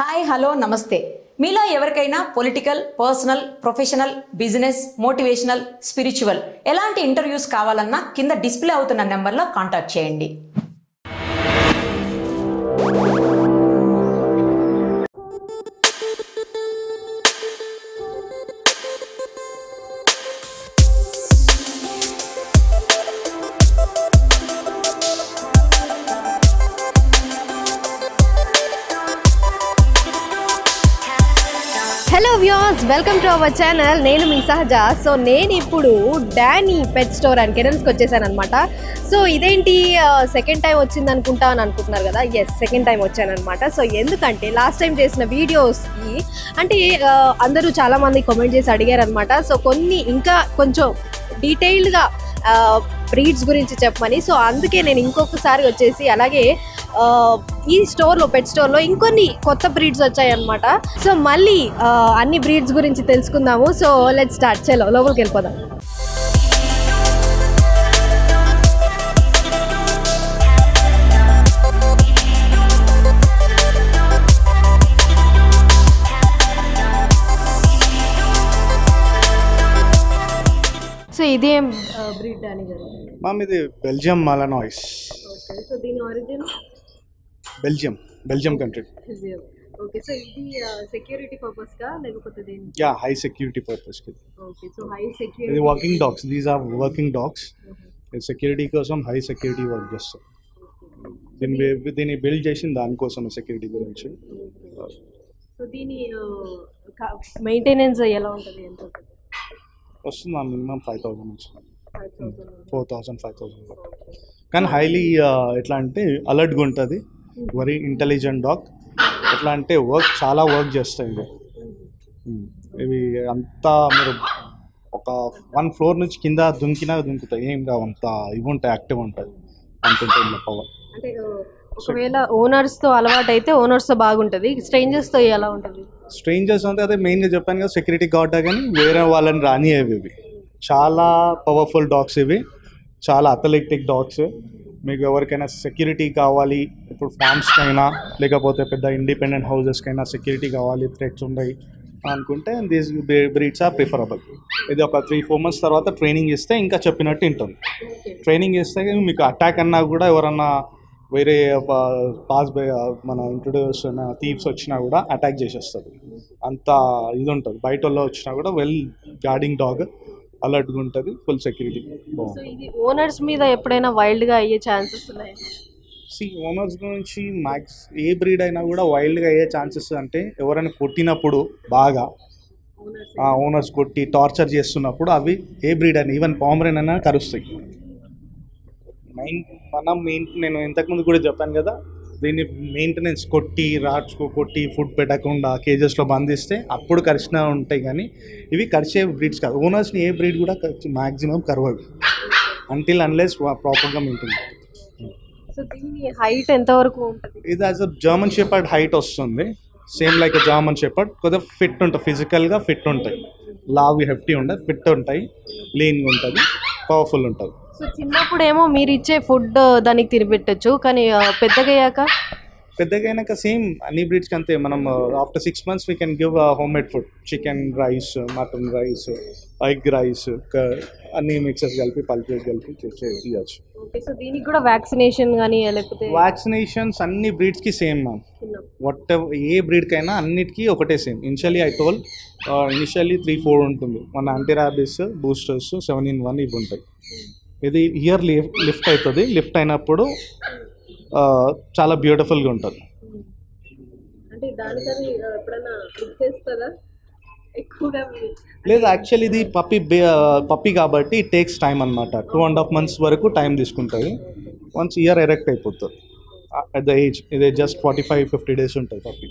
Hi hello namaste మీలో ఎవరికైనా political personal professional business motivational spiritual ఎలాంటి ఇంటర్వ్యూస్ కావాలన్నా కింద డిస్ప్లే అవుతున్న నెంబర్లో కాంటాక్ట్ చేయండి hello views welcome to our channel నేను మీ సహజ సో నేను ఇప్పుడు డానీ పెట్ స్టోర్ అండ్ కెడల్స్కి వచ్చేసాను అనమాట సో ఇదేంటి సెకండ్ టైం వచ్చింది అనుకుంటా అని అనుకుంటున్నారు కదా ఎస్ సెకండ్ టైం వచ్చాను అనమాట సో ఎందుకంటే లాస్ట్ టైం చేసిన వీడియోస్కి అంటే ఆ, అందరూ చాలామంది కామెంట్ చేసి అడిగారు అనమాట సో కొన్ని ఇంకా కొంచెం డీటెయిల్డ్గా బ్రీడ్స్ గురించి చెప్పమని సో అందుకే నేను ఇంకొకసారి వచ్చేసి అలాగే ఆ, ఈ స్టోర్లో పెట్ స్టోర్లో ఇంకొన్ని కొత్త బ్రీడ్స్ వచ్చాయి అనమాట సో మళ్ళీ ఆ, అన్ని బ్రీడ్స్ గురించి తెలుసుకుందాము సో లెట్ స్టార్ట్ చలో లోపలికి వెళ్ళిపోదాం సో ఇదేం బ్రీడ్ అని గారు మ్యామ్ ఇది బెల్జియం మాలనాయిస్ ఓకే సో దీని origin Belgium Belgium country okay so ఇది సెక్యూరిటీ పర్పస్ గా లేకపోతే దేని yeah high security purpose okay so high ఇది security working dogs these are working dogs security కోసం హై సెక్యూరిటీ వర్క్ చేస్తాం దీన్ని బి- దీన్ని బిల్డ్ చేసిన దానికోసం సెక్యూరిటీ గురించి సో దీని మెయింటెనెన్స్ ఎలా ఉంటుంది ఎంత ఉంటుంది వస్తుంది మ్యామ్ మినిమం ఫైవ్ థౌసండ్ నుంచి five thousand four thousand five thousand కానీ హైలీ ఎట్లా అంటే అలర్ట్గా ఉంటుంది వెరీ ఇంటెలిజెంట్ డాగ్ ఎట్లా అంటే వర్క్ చాలా వర్క్ చేస్తాయి ఇవి ఉమ్. ఇవి అంతా మీరు ఒక వన్ ఫ్లోర్ నుంచి కింద దుంకినా దుంకుతాయి ఏం కావు అంత ఇవి ఉంటాయి యాక్టివ్ ఉంటుంది అంత ఉంటుంది పవర్ అంటే ఆ, ఒకవేళ ఓనర్స్ తో అలవాటు అయితే ఓనర్స్ తో బాగుంటది స్ట్రేంజర్స్ తో ఎలా ఉంటుంది స్ట్రేంజర్స్ అంటే అదే మెయిన్గా చెప్పాను కదా సెక్యూరిటీ గార్డ్ కానీ వేరే వాళ్ళని రానియేవి ఇవి చాలా పవర్ఫుల్ డాగ్స్ ఇవి చాలా అథలెటిక్ డాగ్స్ మీకు ఎవరికైనా సెక్యూరిటీ కావాలి ఇప్పుడు ఫార్మ్స్కైనా లేకపోతే పెద్ద ఇండిపెండెంట్ హౌజెస్కైనా సెక్యూరిటీ కావాలి థ్రెట్స్ ఉన్నాయి అనుకుంటే దీస్ బ్రీడ్స్ ఆర్ ప్రిఫరబుల్ ఇది ఒక త్రీ ఫోర్ మంత్స్ తర్వాత ట్రైనింగ్ ఇస్తే ఇంకా చెప్పినట్టు ఉంటుంది ట్రైనింగ్ ఇస్తే మీకు అటాక్ అన్నా కూడా ఎవరన్నా వేరే పాస్ బై మన ఇంట్రొడ్యూస్ థీవ్స్ వచ్చినా కూడా అటాక్ చేసేస్తుంది అంత ఇది ఉంటుంది బయట వాళ్ళు వచ్చినా కూడా వెల్ గార్డింగ్ డాగ్ అలర్ట్గా ఉంటుంది ఫుల్ సెక్యూరిటీ సో బాగుంటుంది ఇది ఓనర్స్ మీద ఎప్పుడైనా వైల్డ్ గా అయ్యే ఛాన్సెస్ ఉన్నాయి సి ఓనర్స్ నుంచి మ్యాక్స్ ఏ బ్రీడ్ అయినా కూడా వైల్డ్గా అయ్యే ఛాన్సెస్ అంటే ఎవరైనా కొట్టినప్పుడు బాగా ఓనర్స్ ఆ ఓనర్స్ కొట్టి టార్చర్ చేస్తున్నప్పుడు అవి ఏ బ్రీడ్ అయినా ఈవెన్ పామరెన్ అయినా కరుస్తాయి మెయిన్ మనం మెయిన్ నేను ఇంతకుముందు కూడా చెప్పాను కదా దీన్ని మెయింటెనెన్స్ కొట్టి రాడ్స్కో కొట్టి ఫుడ్ పెట్టకుండా కేజెస్లో బంధిస్తే అప్పుడు కరిచిన ఉంటాయి కానీ ఇవి కరిచే బ్రీడ్స్ కాదు ఓనర్స్ని ఏ బ్రీడ్ కూడా మ్యాక్సిమం కరవదు అంటిల్ అన్లెస్ ప్రాపర్గా మెయింటైన్ సో దీని హైట్ ఎంత వరకు ఉంటుంది ఇది as a German shepherd height వస్తుంది సేమ్ లైక్ జర్మన్ షెపర్డ్ కొద్దిగా ఫిట్ ఉంటుంది ఫిజికల్గా ఫిట్ ఉంటాయి లావ్ హెఫ్టీ ఉంటుంది ఫిట్ ఉంటాయి లీన్గా ఉంటుంది పవర్ఫుల్ ఉంటుంది సో చిన్నప్పుడు ఏమో మీరు ఇచ్చే ఫుడ్ దానికి తినిపెట్టచ్చు కానీ ఆ, పెద్దగా అయ్యాక పెద్దగా అయినాక సేమ్ అన్ని బ్రీడ్స్కి అంతే మనం after six months we can give home made food chicken rice mutton rice egg rice అన్ని మిక్సెస్ కలిపి పల్పేస్ కలిపి చేసి ఇవ్వచ్చు ఓకే సో దీనికి కూడా వ్యాక్సినేషన్ కానీ లేకపోతే వ్యాక్సినేషన్స్ అన్ని బ్రీడ్స్కి సేమ్ మ్యామ్ చిన్న- వాట్ ఏ బ్రీడ్కైనా అన్నిటికీ ఒకటే same initially I told initially three four ఉంటుంది మన anti rabies boosters seven in one ఇవి ఉంటాయి ఇది ఇయర్ లిఫ్ట్ అవుతుంది లిఫ్ట్ అయినప్పుడు ఆ, చాలా బ్యూటిఫుల్గా ఉంటుంది అంటే దానికని ఆ, ఎప్పుడైనా బుక్ చేస్తారా ఎక్కువగా మీ- లేదు యాక్చువల్లీ ఇది పప్పి పప్పి కాబట్టి టేక్స్ టైం అనమాట టూ అండ్ హాఫ్ మంత్స్ వరకు టైం తీసుకుంటుంది వన్స్ ఇయర్ ఎరెక్ట్ అయిపోతుంది అట్ ద ఏజ్ ఇది just forty five fifty days ఉంటుంది పప్పి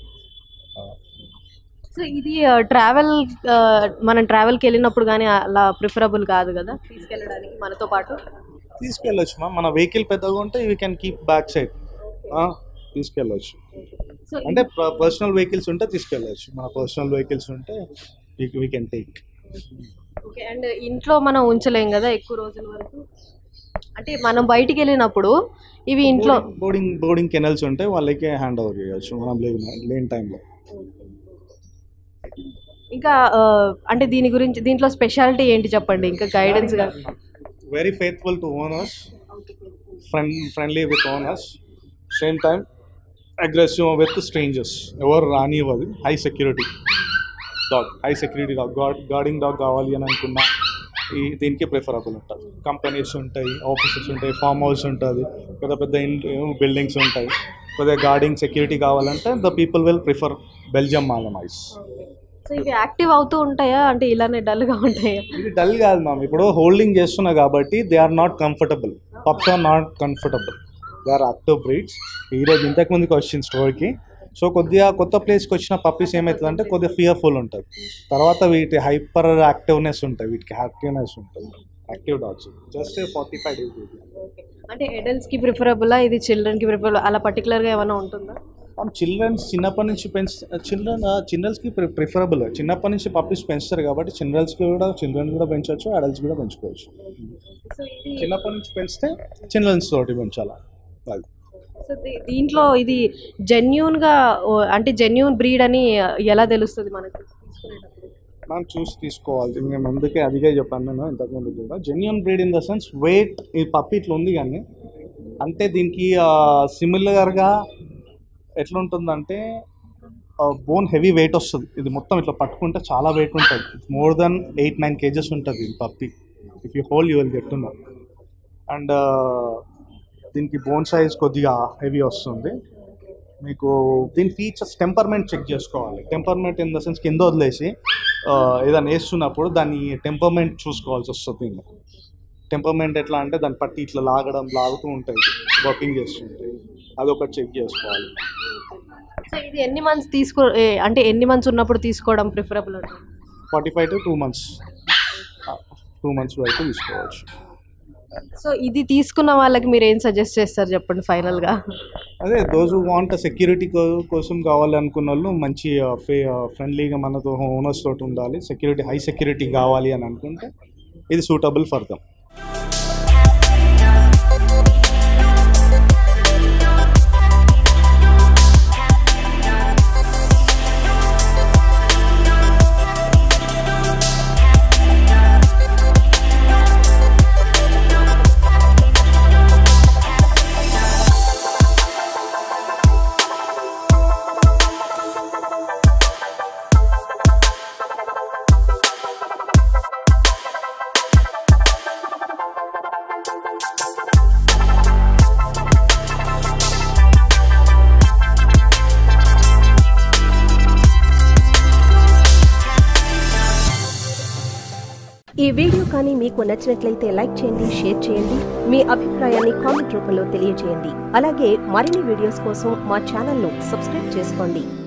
సో ఇది ట్రావెల్ మనం ట్రావెల్కి వెళ్ళినప్పుడు కానీ అలా ప్రిఫరబుల్ కాదు కదా తీసుకెళ్ళడానికి మనతో పాటు తీసుకెళ్ళొచ్చు మా మన వెహికల్ పెద్దగా ఉంటే we can keep back side తీసుకెళ్ళొచ్చు సో అంటే పర్సనల్ వెహికల్స్ ఉంటే తీసుకెళ్ళొచ్చు మన పర్సనల్ వెహికల్స్ ఉంటే we can take okay and ఇంట్లో మనం ఉంచలేం కదా ఎక్కువ రోజుల వరకు అంటే మనం బయటికి వెళ్ళినప్పుడు ఇవి ఇంట్లో బోర్డింగ్ బోర్డింగ్ కెనల్స్ ఉంటే వాళ్ళకి హ్యాండ్ ఓవర్ చేయొచ్చు మనం లేని లేని టైంలో ఇంకా ఆ, అంటే దీని గురించి దీంట్లో స్పెషాలిటీ ఏంటి చెప్పండి ఇంకా గైడెన్స్ గా very faithful to owners friend friendly with owners same time aggressive with strangers ఎవరు రానివ్వదు high security dog high security dog guard guarding dog కావాలి అని అనుకున్నా ఈ దీనికి ప్రిఫరబుల్ ఉంటుంది కంపెనీస్ ఉంటాయి ఆఫీసెస్ ఉంటాయి ఫామ్ హౌస్ ఉంటుంది పెద్ద పెద్ద బిల్డింగ్స్ ఉంటాయి కొద్దిగా గార్డింగ్ సెక్యూరిటీ కావాలంటే the people will prefer Belgium Malinois so ఇవి యాక్టివ్ అవుతూ ఉంటాయా అంటే ఇలానే డల్ గా ఉంటాయా ఇది డల్ కాదు మ్యామ్ ఇప్పుడు హోల్డింగ్ చేస్తున్నా కాబట్టి they are not comfortable pups are not comfortable they are active breeds ఈరోజు ఇంతకు ముందుకు వచ్చింది స్టోర్కి సో కొద్దిగా కొత్త ప్లేస్కి వచ్చిన పప్పీస్ ఏమవుతుందంటే కొద్దిగా ఫియర్ఫుల్ ఉంటుంది తర్వాత వీటి హైపర్ యాక్టివ్నెస్ ఉంటుంది వీటికి యాక్టివ్నెస్ ఉంటుంది active dogs just forty five days అంటే అడల్ట్స్ కి ప్రిఫరబుల్ ఇది చిల్డ్రన్ కి ప్రిఫరబుల్ అలా పర్టికులర్ గా ఏమైనా ఉంటుందా మనం చిల్డ్రన్స్ చిన్నప్పటి నుంచి పెంచ చిల్డ్రన్ చిల్డ్రన్స్కి ప్రిఫరబుల్ చిన్నప్పటి నుంచి పప్పీస్ పెంచుతారు కాబట్టి చిల్డ్రన్స్కి కూడా చిల్డ్రన్ కూడా పెంచవచ్చు అడల్ట్స్ కూడా పెంచుకోవచ్చు సో ఇది చిన్నప్పటి నుంచి పెంచితే చిల్డ్రన్స్ తోటి పెంచాలి అది సో దీ- దీంట్లో ఇది జెన్యున్ గా ఓ, అంటే జెన్యున్ బ్రీడ్ అని ఎలా తెలుస్తుంది మనకి తీసుకునేటప్పుడు మనం చూసి తీసుకోవాలి నేను అందుకే అదిగే చెప్పాను నేను ఇంతకుముందు కూడా genuine breed in the sense weight ఈ పప్పి ఇట్లా ఉంది కానీ అంటే దీనికి సిమిలర్గా ఎట్లుంటుందంటే బోన్ హెవీ వెయిట్ వస్తుంది ఇది మొత్తం ఇట్లా పట్టుకుంటే చాలా వెయిట్ ఉంటుంది more than eight nine kgs ఉంటుంది ఈ puppy if you hold you will get to know and దీనికి బోన్ సైజ్ కొద్దిగా హెవీ వస్తుంది మీకు దీని ఫీచర్స్ టెంపర్మెంట్ చెక్ చేసుకోవాలి టెంపర్మెంట్ ఇన్ ద సెన్స్ కింద వదిలేసి ఆ, ఏదైనా వేస్తున్నప్పుడు దాని టెంపర్మెంట్ చూసుకోవాల్సి వస్తుంది దీన్ని టెంపర్మెంట్ ఎట్లా అంటే దాన్ని పట్టి ఇట్లా లాగడం లాగుతూ ఉంటుంది వర్కింగ్ చేస్తుంటాయి అదొకటి చెక్ చేసుకోవాలి సో ఇది ఎన్ని మంత్స్ తీసుకో ఏ, అంటే ఎన్ని మంత్స్ ఉన్నప్పుడు తీసుకోవడం ప్రిఫరబుల్ ఉంటుంది forty five to two months two months వరకు తీసుకోవచ్చు సో ఇది తీసుకున్న వాళ్ళకి మీరు ఏం సజెస్ట్ చేస్తారు చెప్పండి ఫైనల్ గా అదే దోస్ వాంట్ సెక్యూరిటీ కోసం కావాలి అనుకున్న వాళ్ళు మంచి ఫే ఫ్రెండ్లీగా మనతో ఓనర్స్ తోటి ఉండాలి సెక్యూరిటీ హై సెక్యూరిటీ కావాలి అని అనుకుంటే ఇది సూటబుల్ ఫర్ దమ్ ఈ వీడియో కానీ మీకు నచ్చినట్లయితే లైక్ చేయండి షేర్ చేయండి మీ అభిప్రాయాన్ని కామెంట్ రూపంలో తెలియజేయండి అలాగే మరిన్ని వీడియోస్ కోసం మా ఛానల్ను సబ్స్క్రైబ్ చేసుకోండి